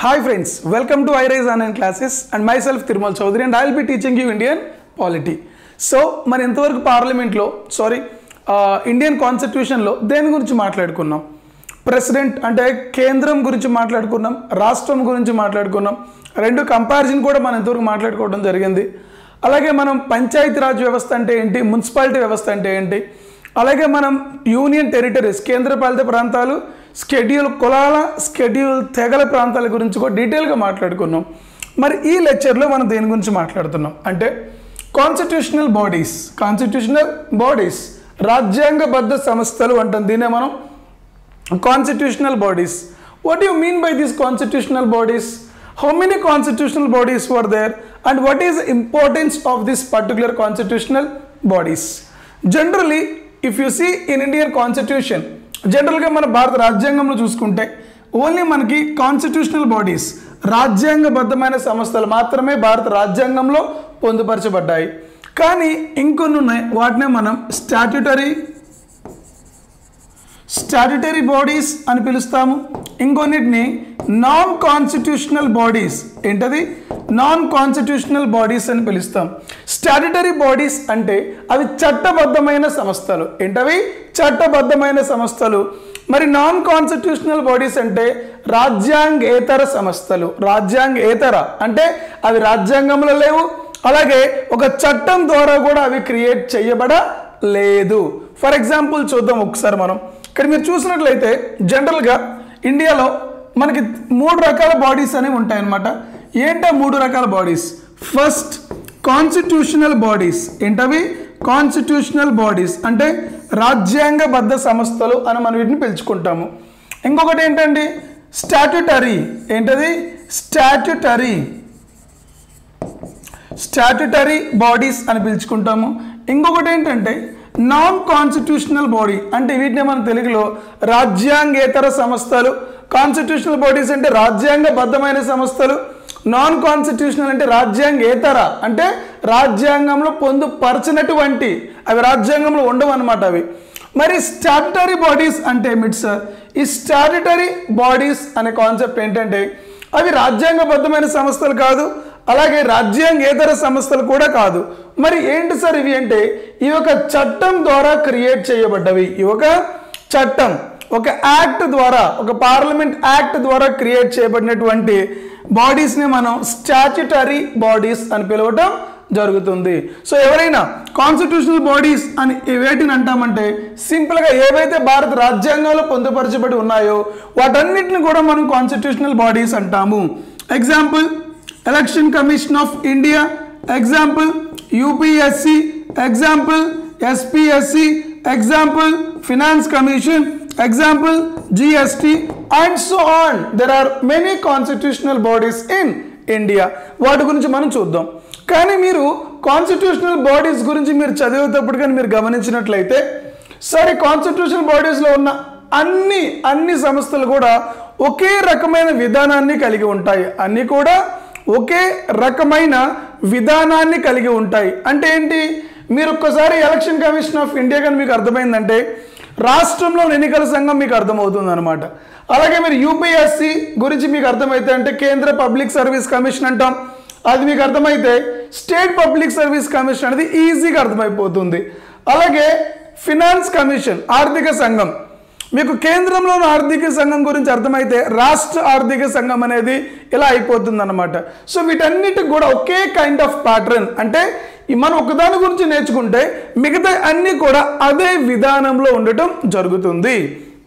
Hi friends, welcome to iRise online classes and myself Tirmal Chaudhary and I will be teaching you Indian polity. So మరి ఇంతవరకు పార్లమెంట్లో sorry Indian కాన్స్టిట్యూషన్లో దేని గురించి మాట్లాడుకున్నాం president అంటే కేంద్రం గురించి మాట్లాడుకున్నాం రాష్ట్రం గురించి మాట్లాడుకున్నాం రెండు కంపారిజన్ కూడా మనం ఇంతవరకు మాట్లాడుకోవడం జరిగింది అలాగే మనం పంచాయతీరాజ్ వ్యవస్థ అంటే ఏంటి మున్సిపాలిటీ వ్యవస్థ అంటే ఏంటి అలాగే మనం యూనియన్ టెరిటరీస్ కేంద్రపాలిత ప్రాంతాలు స్కెడ్యూల్ కులాల స్కెడ్యూల్ తెగల ప్రాంతాల గురించి కూడా డీటెయిల్గా మాట్లాడుకున్నాం మరి ఈ లెక్చర్లో మనం దేని గురించి మాట్లాడుతున్నాం అంటే కాన్స్టిట్యూషనల్ బాడీస్ కాన్స్టిట్యూషనల్ బాడీస్ రాజ్యాంగబద్ధ సంస్థలు అంటాం దీనే మనం constitutional bodies what do you mean by these constitutional bodies how many constitutional bodies were there and what is the importance of this particular constitutional bodies generally if you see in indian constitution జనరల్గా మన భారత రాజ్యాంగంలో చూసుకుంటే only మనకి constitutional bodies రాజ్యాంగబద్ధమైన సంస్థలు మాత్రమే భారత రాజ్యాంగంలో పొందుపరచబడ్డాయి కానీ ఇంకొన్ని ఉన్నాయి వాటినే మనం స్టాట్యుటరీ స్టాట్యుటరీ బాడీస్ అని పిలుస్తాము ఇంకొన్నిటిని నాన్ కాన్స్టిట్యూషనల్ బాడీస్ ఏంటది నాన్ కాన్స్టిట్యూషనల్ బాడీస్ అని పిలుస్తాం స్టాట్యుటరీ బాడీస్ అంటే అవి చట్టబద్ధమైన సంస్థలు ఏంటవి చట్టబద్ధమైన సంస్థలు మరి నాన్ కాన్స్టిట్యూషనల్ బాడీస్ అంటే రాజ్యాంగేతర సంస్థలు రాజ్యాంగేతర అంటే అవి రాజ్యాంగంలో లేవు అలాగే ఒక చట్టం ద్వారా కూడా అవి క్రియేట్ చేయబడలేదు ఫర్ ఎగ్జాంపుల్ చూద్దాం ఒకసారి మనం ఇక్కడ మీరు చూసినట్లయితే జనరల్గా ఇండియాలో మనకి మూడు రకాల బాడీస్ అనేవి ఉంటాయన్నమాట ఏంటో మూడు రకాల బాడీస్ ఫస్ట్ కాన్స్టిట్యూషనల్ బాడీస్ ఏంటవి కాన్స్టిట్యూషనల్ బాడీస్ అంటే రాజ్యాంగబద్ధ సంస్థలు అని మనం వీటిని పిలుచుకుంటాము ఇంకొకటి ఏంటండి స్టాట్యుటరీ ఏంటది స్టాట్యుటరీ స్టాట్యుటరీ బాడీస్ అని పిలుచుకుంటాము ఇంకొకటి ఏంటంటే నాన్ కాన్స్టిట్యూషనల్ బాడీ అంటే వీటిని మనం తెలుగులో రాజ్యాంగేతర సంస్థలు కాన్స్టిట్యూషనల్ బాడీస్ అంటే రాజ్యాంగబద్ధమైన సంస్థలు నాన్ కాన్స్టిట్యూషనల్ అంటే రాజ్యాంగేతర అంటే రాజ్యాంగంలో పొందుపరచినటువంటి అవి రాజ్యాంగంలో ఉండవు అనమాట అవి మరి స్టాట్యుటరీ బాడీస్ అంటే ఏమిటి సార్ ఈ స్టాట్యుటరీ బాడీస్ అనే కాన్సెప్ట్ ఏంటంటే అవి రాజ్యాంగబద్ధమైన సంస్థలు కాదు అలాగే రాజ్యాంగేతర సంస్థలు కూడా కాదు మరి ఏంటి సార్ ఇవి అంటే ఈ ఒక చట్టం ద్వారా క్రియేట్ చేయబడ్డవి ఈ ఒక చట్టం ఒక యాక్ట్ ద్వారా ఒక పార్లమెంట్ యాక్ట్ ద్వారా క్రియేట్ చేయబడినటువంటి బాడీస్ని మనం స్టాచ్యుటరీ బాడీస్ అని పిలవటం జరుగుతుంది సో ఎవరైనా కాన్స్టిట్యూషనల్ బాడీస్ అని వేటిని అంటామంటే సింపుల్గా ఏవైతే భారత రాజ్యాంగంలో పొందుపరచబడి ఉన్నాయో వాటన్నిటిని కూడా మనం కాన్స్టిట్యూషనల్ బాడీస్ అంటాము example election commission of India example UPSC example SPSC example finance commission example GST and so on there are many constitutional bodies in India వాటి గురించి మనం చూద్దాం కానీ మీరు కాన్స్టిట్యూషనల్ బాడీస్ గురించి మీరు చదివేటప్పుడు కానీ మీరు గమనించినట్లయితే సరే కాన్స్టిట్యూషనల్ బాడీస్లో ఉన్న అన్ని అన్ని సంస్థలు కూడా ఒకే రకమైన విధానాన్ని కలిగి ఉంటాయి అన్నీ కూడా ఒకే రకమైన విధానాన్ని కలిగి ఉంటాయి అంటే ఏంటి మీరు ఒక్కసారి ఎలక్షన్ కమిషన్ ఆఫ్ ఇండియా కానీ మీకు అర్థమైందంటే రాష్ట్రంలో ఎన్నికల సంఘం మీకు అర్థమవుతుంది అనమాట అలాగే మీరు యూపీఎస్సి గురించి మీకు అర్థమైతే అంటే కేంద్ర పబ్లిక్ సర్వీస్ కమిషన్ అంటాం అది మీకు అర్థమైతే స్టేట్ పబ్లిక్ సర్వీస్ కమిషన్ అనేది ఈజీగా అర్థమైపోతుంది అలాగే ఫినాన్స్ కమిషన్ ఆర్థిక సంఘం మీకు కేంద్రంలోని ఆర్థిక సంఘం గురించి అర్థమైతే రాష్ట్ర ఆర్థిక సంఘం అనేది ఇలా అయిపోతుంది అనమాట సో వీటన్నిటికి కూడా ఒకే కైండ్ ఆఫ్ ప్యాటర్న్ అంటే మనం ఒకదాని గురించి నేర్చుకుంటే మిగతా అన్నీ కూడా అదే విధానంలో ఉండటం జరుగుతుంది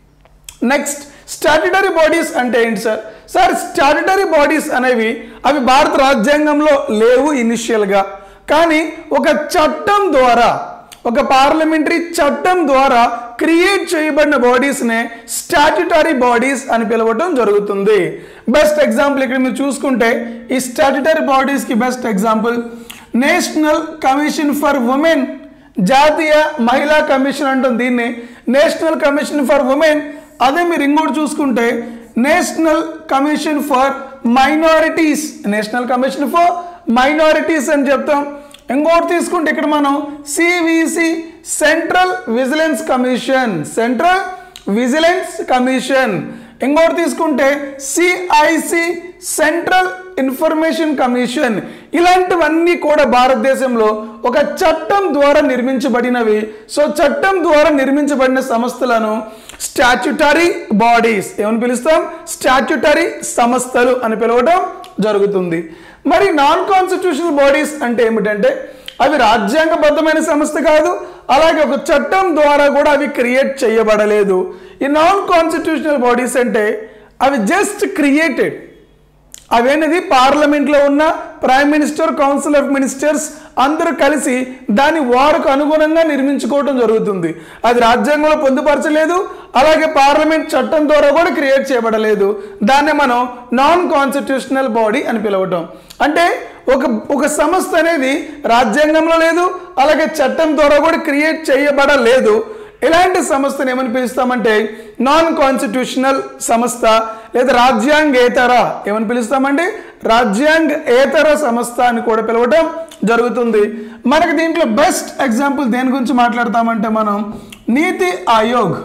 నెక్స్ట్ స్టాట్యుటరీ బాడీస్ అంటే ఏంటి సార్ సార్ స్టాట్యుటరీ బాడీస్ అనేవి అవి భారత రాజ్యాంగంలో లేవు ఇనిషియల్గా కానీ ఒక చట్టం ద్వారా ఒక పార్లమెంటరీ చట్టం ద్వారా క్రియేట్ చేయబడిన బాడీస్నే స్టాట్యుటరీ బాడీస్ అని పిలవటం జరుగుతుంది బెస్ట్ ఎగ్జాంపుల్ ఇక్కడ మీరు చూసుకుంటే ఈ స్టాట్యుటరీ బాడీస్కి best example national commission for women జాతీయ మహిళా కమిషన్ అంటాం దీన్ని నేషనల్ కమిషన్ ఫర్ ఉమెన్ అదే మీరు ఇంకోటి చూసుకుంటే national commission for minorities national commission for minorities అని చెప్తాం ఇంకోటి తీసుకుంటే ఇక్కడ మనం CVC central vigilance commission central vigilance commission ఇంకోటి తీసుకుంటే సిఐసి సెంట్రల్ ఇన్ఫర్మేషన్ కమిషన్ ఇలాంటివన్నీ కూడా భారతదేశంలో ఒక చట్టం ద్వారా నిర్మించబడినవి సో చట్టం ద్వారా నిర్మించబడిన సంస్థలను స్టాచ్యుటరీ బాడీస్ ఏమని పిలుస్తాం స్టాచ్యుటరీ సంస్థలు అని పిలవడం జరుగుతుంది మరి నాన్ కాన్స్టిట్యూషనల్ బాడీస్ అంటే ఏమిటంటే అవి రాజ్యాంగబద్ధమైన సంస్థ కాదు అలాగే ఒక చట్టం ద్వారా కూడా అవి క్రియేట్ చేయబడలేదు ఈ నాన్ కాన్స్టిట్యూషనల్ బాడీస్ అంటే అవి జస్ట్ క్రియేటెడ్ అవేనది పార్లమెంట్లో ఉన్న prime minister council of ministers అందరూ కలిసి దాని వారికి అనుగుణంగా నిర్మించుకోవడం జరుగుతుంది అది రాజ్యాంగంలో పొందుపరచలేదు అలాగే పార్లమెంట్ చట్టం ద్వారా కూడా క్రియేట్ చేయబడలేదు దాన్ని మనం నాన్ కాన్స్టిట్యూషనల్ బాడీ అని పిలవటం అంటే ఒక ఒక సంస్థ అనేది రాజ్యాంగంలో లేదు అలాగే చట్టం ద్వారా కూడా క్రియేట్ చేయబడలేదు ఇలాంటి సంస్థను ఏమని పిలుస్తామంటే నాన్ కాన్స్టిట్యూషనల్ సంస్థ లేదా రాజ్యాంగేతర ఏమని పిలుస్తామండి రాజ్యాంగేతర సంస్థ అని కూడా పిలవటం జరుగుతుంది మనకి దీంట్లో బెస్ట్ ఎగ్జాంపుల్ దేని గురించి మాట్లాడతామంటే మనం నీతి ఆయోగ్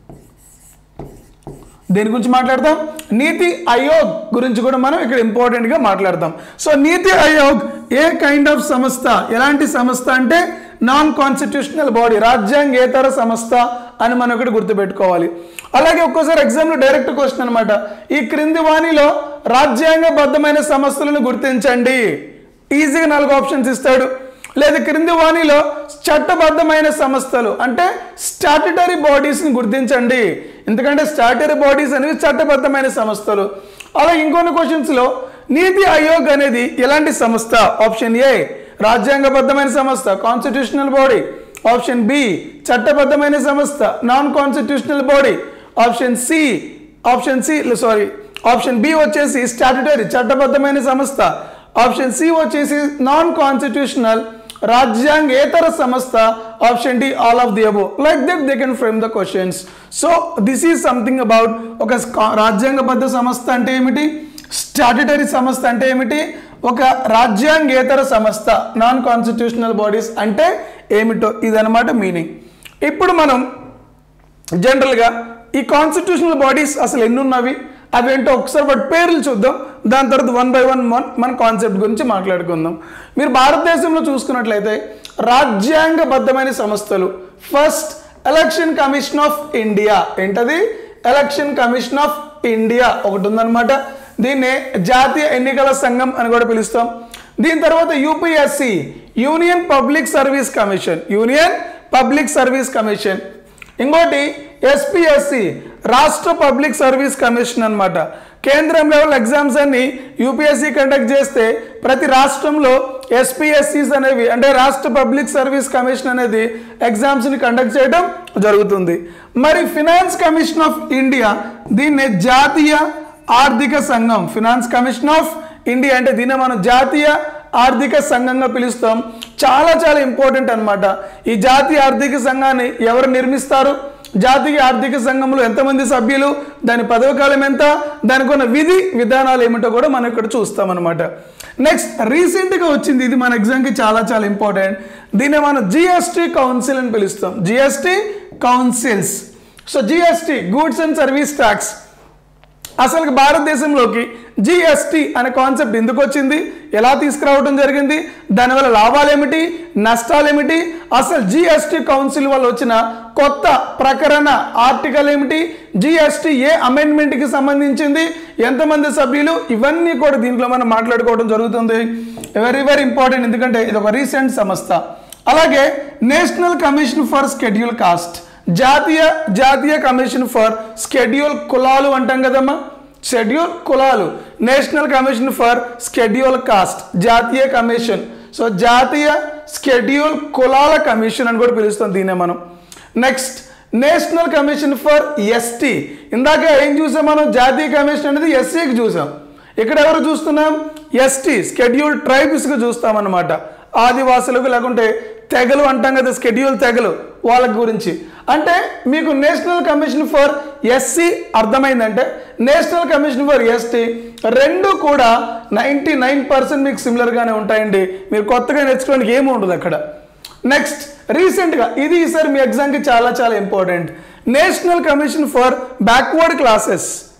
దేని గురించి మాట్లాడతాం నీతి ఆయోగ్ గురించి కూడా మనం ఇక్కడ ఇంపార్టెంట్ గా మాట్లాడతాం సో నీతి ఆయోగ్ ఏ కైండ్ ఆఫ్ సంస్థ ఎలాంటి సంస్థ అంటే నాన్ కాన్స్టిట్యూషనల్ బాడీ రాజ్యాంగేతర సంస్థ అని మనం ఇక్కడ గుర్తుపెట్టుకోవాలి అలాగే ఒక్కోసారి ఎగ్జామ్లో డైరెక్ట్ క్వశ్చన్ అనమాట ఈ క్రింది వాణిలో రాజ్యాంగబద్ధమైన సంస్థలను గుర్తించండి ఈజీగా నాలుగు ఆప్షన్స్ ఇస్తాడు లేదా క్రింది వాణిలో చట్టబద్ధమైన సంస్థలు అంటే స్టాట్యుటరీ బాడీస్ని గుర్తించండి ఎందుకంటే స్టాట్యుటరీ బాడీస్ అనేవి చట్టబద్ధమైన సంస్థలు అలాగే ఇంకొన్ని క్వశ్చన్స్లో నీతి ఆయోగ్ అనేది ఎలాంటి సంస్థ ఆప్షన్ ఏ రాజ్యాంగబద్ధమైన సంస్థ కాన్స్టిట్యూషనల్ బాడీ ఆప్షన్ బి చట్టబద్ధమైన సంస్థ non constitutional body option C option C sorry option B వచ్చేసి స్టాట్యుటరీ చట్టబద్ధమైన సంస్థ ఆప్షన్ సి వచ్చేసి నాన్ కాన్స్టిట్యూషనల్ రాజ్యాంగేతర సంస్థ option D all of the above like that they can frame the questions so this is something about ఒక స్కా- రాజ్యాంగబద్ధ సంస్థ అంటే ఏమిటి స్టాట్యుటరీ సంస్థ అంటే ఏమిటి ఒక రాజ్యాంగేతర సంస్థ నాన్ కాన్స్టిట్యూషనల్ బాడీస్ అంటే ఏమిటో ఇదనమాట మీనింగ్ ఇప్పుడు మనం జనరల్గా ఈ కాన్స్టిట్యూషనల్ బాడీస్ అసలు ఎన్ని ఉన్నవి అవి ఏంటో ఒకసారి వాటి పేర్లు చూద్దాం దాని తర్వాత వన్ బై వన్ మన కాన్సెప్ట్ గురించి మాట్లాడుకుందాం మీరు భారతదేశంలో చూసుకున్నట్లయితే రాజ్యాంగబద్ధమైన సంస్థలు first election commission of India ఏంటది ఎలక్షన్ కమిషన్ ఆఫ్ ఇండియా ఒకటి ఉందన్నమాట దీన్నే జాతీయ ఎన్నికల సంఘం అని కూడా పిలుస్తాం దీని తర్వాత UPSC union public service commission union public service commission ఇంకోటి ఎస్పిఎస్సి రాష్ట్ర పబ్లిక్ సర్వీస్ కమిషన్ అన్నమాట కేంద్రం లెవెల్ ఎగ్జామ్స్ అన్ని యూపీఎస్సి కండక్ట్ చేస్తే ప్రతి రాష్ట్రంలో ఎస్పిఎస్సిస్ అనేవి అంటే రాష్ట్ర పబ్లిక్ సర్వీస్ కమిషన్ అనేది ఎగ్జామ్స్ని కండక్ట్ చేయడం జరుగుతుంది మరి ఫినాన్స్ కమిషన్ ఆఫ్ ఇండియా దీన్ని జాతీయ ఆర్థిక సంఘం ఫినాన్స్ కమిషన్ ఆఫ్ ఇండియా అంటే దీన్ని మనం జాతీయ ఆర్థిక సంఘంగా పిలుస్తాం చాలా చాలా ఇంపార్టెంట్ అన్నమాట ఈ జాతీయ ఆర్థిక సంఘాన్ని ఎవరు నిర్మిస్తారు జాతీయ ఆర్థిక సంఘంలో ఎంతమంది సభ్యులు దాని పదవి కాలం ఎంత దానికి ఉన్న విధి విధానాలు ఏమిటో కూడా మనం ఇక్కడ చూస్తాం అనమాట నెక్స్ట్ రీసెంట్గా వచ్చింది ఇది మన ఎగ్జామ్కి చాలా చాలా ఇంపార్టెంట్ దీన్ని మనం జిఎస్టీ కౌన్సిల్ అని పిలుస్తాం GST councils so GST goods and service tax అసలు భారతదేశంలోకి జిఎస్టి అనే కాన్సెప్ట్ ఎందుకు వచ్చింది ఎలా తీసుకురావడం జరిగింది దానివల్ల లాభాలు ఏమిటి నష్టాలు ఏమిటి అసలు జిఎస్టి కౌన్సిల్ వల్ల వచ్చిన కొత్త ప్రకరణ ఆర్టికల్ ఏమిటి జిఎస్టి ఏ అమెండ్మెంట్కి సంబంధించింది ఎంతమంది సభ్యులు ఇవన్నీ కూడా దీంట్లో మనం మాట్లాడుకోవడం జరుగుతుంది వెరీ వెరీ ఇంపార్టెంట్ ఎందుకంటే ఇది ఒక రీసెంట్ సంస్థ అలాగే national commission for schedule caste జాతీయ జాతీయ కమిషన్ ఫర్ స్కెడ్యూల్ కులాలు అంటాం కదమ్మా షెడ్యూల్ కులాలు national commission for schedule caste జాతీయ కమిషన్ సో జాతీయ స్కెడ్యూల్ కులాల కమిషన్ అని కూడా పిలుస్తాం దీన్నే మనం next national commission for ST ఇందాక ఏం చూసాం మనం జాతీయ కమిషన్ అనేది ఎస్సీకి చూసాం ఇక్కడ ఎవరు చూస్తున్నాం ఎస్టీ స్కెడ్యూల్ ట్రైబ్స్కి చూస్తాం అన్నమాట ఆదివాసులకు లేకుంటే తెగలు అంటాం కదా స్కెడ్యూల్ తెగలు వాళ్ళ గురించి అంటే మీకు నేషనల్ కమిషన్ ఫర్ ఎస్సీ అర్థమైందంటే నేషనల్ కమిషన్ ఫర్ ఎస్టీ రెండు కూడా నైంటీ నైన్ పర్సెంట్ మీకు సిమిలర్గానే ఉంటాయండి మీరు కొత్తగా నేర్చుకోవడానికి ఏమి ఉండదు అక్కడ నెక్స్ట్ రీసెంట్గా ఇది ఈసారి మీ ఎగ్జామ్కి చాలా చాలా important national commission for backward classes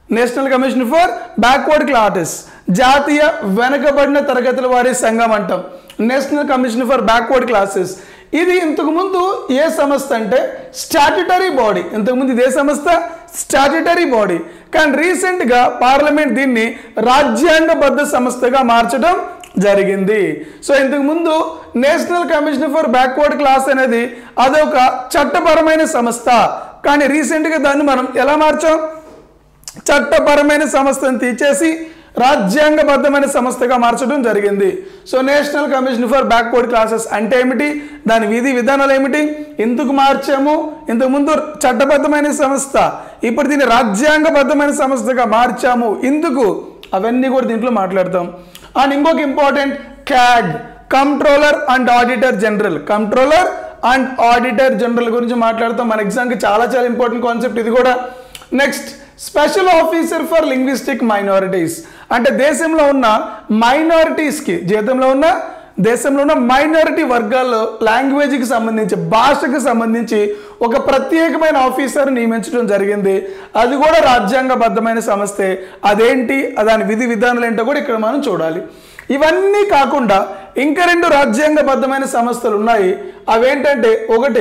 national commission for backward classes జాతీయ వెనకబడిన తరగతుల వారి సంఘం అంటాం national commission for backward classes ఇది ఇంతకుముందు ఏ సంస్థ అంటే స్టాట్యుటరీ బాడీ ఇంతకుముందు ఇదే సంస్థ స్టాట్యుటరీ బాడీ కానీ రీసెంట్గా పార్లమెంట్ దీన్ని రాజ్యాంగబద్ధ సంస్థగా మార్చడం జరిగింది సో ఇంతకు ముందు national commission for backward class అనేది అదొక చట్టపరమైన సంస్థ కానీ రీసెంట్గా దాన్ని మనం ఎలా మార్చాం చట్టపరమైన సంస్థను తీసేసి రాజ్యాంగబద్ధమైన సంస్థగా మార్చడం జరిగింది so national commission for backward classes అంటే ఏమిటి దాని విధి విధానాలు ఏమిటి ఎందుకు మార్చాము ఇంతకుముందు చట్టబద్ధమైన సంస్థ ఇప్పుడు దీన్ని రాజ్యాంగబద్ధమైన సంస్థగా మార్చాము ఎందుకు అవన్నీ కూడా దీంట్లో మాట్లాడతాం అండ్ ఇంకొక important CAG controller and auditor general controller and auditor general గురించి మాట్లాడతాం మన ఎగ్జామ్కి చాలా చాలా ఇంపార్టెంట్ కాన్సెప్ట్ ఇది కూడా next special officer for linguistic minorities అంటే దేశంలో ఉన్న మైనారిటీస్కి జీతంలో ఉన్న దేశంలో ఉన్న మైనారిటీ వర్గాల్లో లాంగ్వేజ్కి సంబంధించి భాషకు సంబంధించి ఒక ప్రత్యేకమైన ఆఫీసర్ నియమించడం జరిగింది అది కూడా రాజ్యాంగబద్ధమైన సంస్థే అదేంటి దాని విధి విధానాలు ఏంటో కూడా ఇక్కడ మనం చూడాలి ఇవన్నీ కాకుండా ఇంకా రెండు రాజ్యాంగబద్ధమైన సంస్థలు ఉన్నాయి అవేంటంటే ఒకటి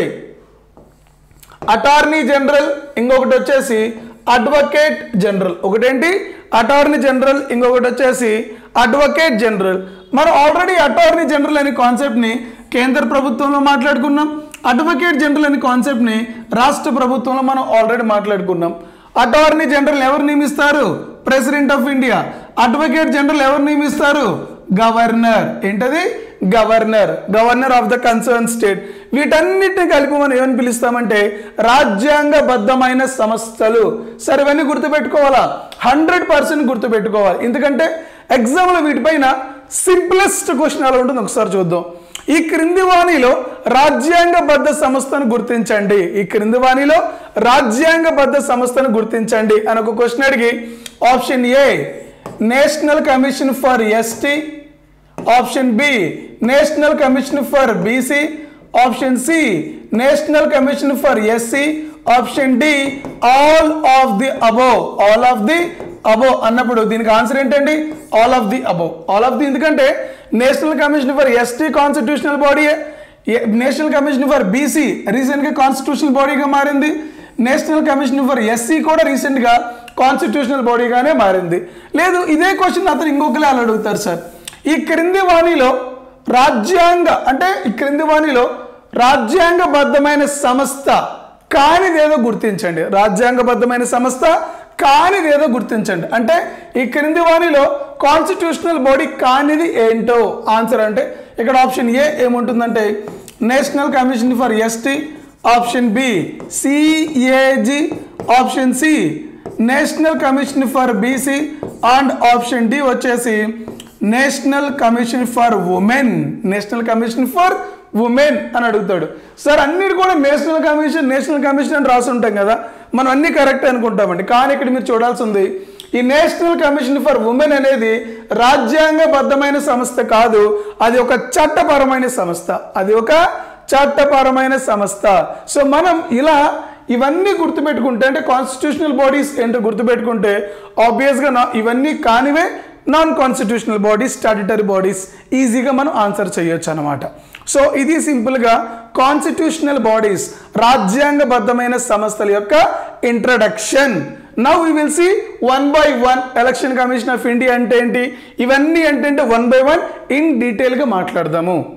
అటార్నీ జనరల్ ఇంకొకటి వచ్చేసి అడ్వకేట్ జనరల్ ఒకటేంటి అటార్నీ జనరల్ ఇంకొకటి వచ్చేసి అడ్వకేట్ జనరల్ మనం ఆల్రెడీ అటార్నీ జనరల్ అనే కాన్సెప్ట్ని కేంద్ర ప్రభుత్వంలో మాట్లాడుకున్నాం అడ్వకేట్ జనరల్ అనే కాన్సెప్ట్ని రాష్ట్ర ప్రభుత్వంలో మనం ఆల్రెడీ మాట్లాడుకున్నాం అటార్నీ జనరల్ ఎవరు నియమిస్తారు president of India advocate general ఎవరు నియమిస్తారు గవర్నర్ ఏంటది governor governor of the concern state వీటన్నిటిని కలిపి మనం ఏమని పిలుస్తామంటే రాజ్యాంగబద్ధమైన సంస్థలు సరే ఇవన్నీ గుర్తుపెట్టుకోవాలా హండ్రెడ్ పర్సెంట్ గుర్తుపెట్టుకోవాలి ఎందుకంటే ఎగ్జామ్లో వీటిపైన సింప్లెస్ట్ క్వశ్చన్ అలా ఉంటుంది ఒకసారి చూద్దాం ఈ క్రింది వాణిలో రాజ్యాంగబద్ధ సంస్థను గుర్తించండి ఈ క్రింది వాణిలో రాజ్యాంగబద్ధ సంస్థను గుర్తించండి అని ఒక క్వశ్చన్ అడిగి option A national commission for ST option B national commission for BC option C national commission for SC option D all of the above all of the above అన్నప్పుడు దీనికి ఆన్సర్ ఏంటండి all of the above all of the ఎందుకంటే national commission for ST constitutional body national commission for BC రీసెంట్గా constitutional బాడీగా మారింది national commission for SC కూడా రీసెంట్గా constitutional బాడీగానే మారింది లేదు ఇదే క్వశ్చన్ అతను ఇంకొకలే అలా అడుగుతారు సార్ ఈ క్రింది వాణిలో రాజ్యాంగ అంటే ఈ క్రింది వాణిలో రాజ్యాంగబద్ధమైన సంస్థ కానిదేదో గుర్తించండి రాజ్యాంగబద్ధమైన సంస్థ కానిదేదో గుర్తించండి అంటే ఈ క్రింది వాణిలో కాన్స్టిట్యూషనల్ బాడీ కానిది ఏంటో ఆన్సర్ అంటే ఇక్కడ ఆప్షన్ ఏ ఏముంటుందంటే national commission for ST option B CAG option C national commission for BC and option D వచ్చేసి national commission for women national commission for women అని అడుగుతాడు సార్ అన్నిటి కూడా నేషనల్ కమిషన్ నేషనల్ కమిషన్ అని రాసి ఉంటాం కదా మనం అన్ని కరెక్ట్ అనుకుంటామండి కానీ ఇక్కడ మీరు చూడాల్సి ఉంది ఈ నేషనల్ కమిషన్ ఫర్ ఉమెన్ అనేది రాజ్యాంగబద్ధమైన సంస్థ కాదు అది ఒక చట్టపరమైన సంస్థ అది ఒక చట్టపరమైన సంస్థ సో మనం ఇలా ఇవన్నీ గుర్తుపెట్టుకుంటే అంటే కాన్స్టిట్యూషనల్ బాడీస్ ఏంటో గుర్తుపెట్టుకుంటే ఆబ్వియస్గా నా ఇవన్నీ కానివే non constitutional bodies statutory bodies ఈజీగా మనం ఆన్సర్ చేయొచ్చు అనమాట సో ఇది సింపుల్గా కాన్స్టిట్యూషనల్ బాడీస్ రాజ్యాంగబద్ధమైన సంస్థల యొక్క introduction now we will see one by one election commission of India అంటే ఏంటి ఇవన్నీ అంటే వన్ బై వన్ ఇన్ డీటెయిల్గా మాట్లాడదాము